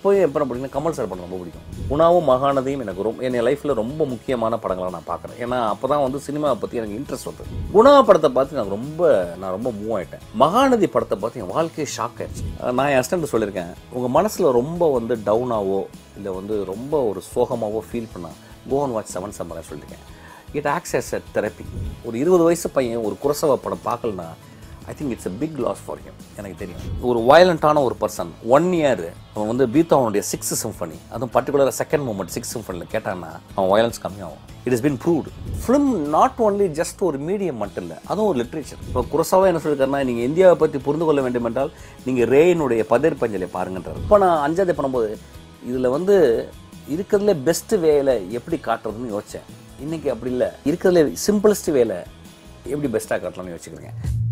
எப்போயும் எப்போ பிடிக்கும் கமல் சார் படம் ரொம்ப பிடிக்கும் குணாவும் மகாநதியும் எனக்கு ரொம்ப என் லைஃப்பில் ரொம்ப முக்கியமான படங்களை நான் பார்க்குறேன் ஏன்னா அப்போ தான் வந்து சினிமாவை பற்றி எனக்கு இன்ட்ரெஸ்ட் வந்தது குணா படத்தை பார்த்து நான் ரொம்ப நான் ரொம்ப மூவ் ஆயிட்டேன் மகாநதி படத்தை பார்த்து என் வாழ்க்கையை ஷாக் ஆயிடுச்சு நான் என் அஸ்டண்ட் சொல்லியிருக்கேன் உங்கள் மனசில் ரொம்ப வந்து டவுனாவோ இல்லை வந்து ரொம்ப ஒரு சோகமாவோ ஃபீல் பண்ணா கோவன் வாட்ச் செவன் சம்மரை சொல்லியிருக்கேன் it acts as a therapy ஒரு இருபது வயசு பையன் ஒரு குரசவ படம் பார்க்கலனா I think it's a big loss for him எனக்கு தெரியும் ஒரு வயலண்ட்டான ஒரு பர்சன் ஒன் இயர் அவன் வந்து பீத்தாவனுடைய சிக்ஸ் சிம்பனி அதுவும் பர்டிகுலராக செகண்ட் மூமெண்ட் சிக்ஸ் சிம்பனியில் கேட்டான்னா அவன் வயலன்ஸ் கம்மியாகும் it is been proved film not only just ஒரு மீடியம் மட்டும் இல்லை அதுவும் ஒரு லிட்ரேச்சர் இப்போ குரசாவா என்ன சொல்லியிருக்காருன்னா நீங்கள் இந்தியாவை பற்றி புரிந்து கொள்ள வேண்டும் என்றால் நீங்கள் ரேயினுடைய பதர் பஞ்சலை பாருங்கன்றார் இப்போ நான் அஞ்சாவது பண்ணும்போது இதில் வந்து இருக்கிறதுல பெஸ்ட் வேலை எப்படி காட்டுறதுன்னு யோசிச்சேன் இன்னைக்கு அப்படி இல்லை இருக்கிறதுல சிம்பிளஸ்ட் வேலை எப்படி பெஸ்ட்டாக காட்டலாம்னு யோசிச்சுக்கிறேங்க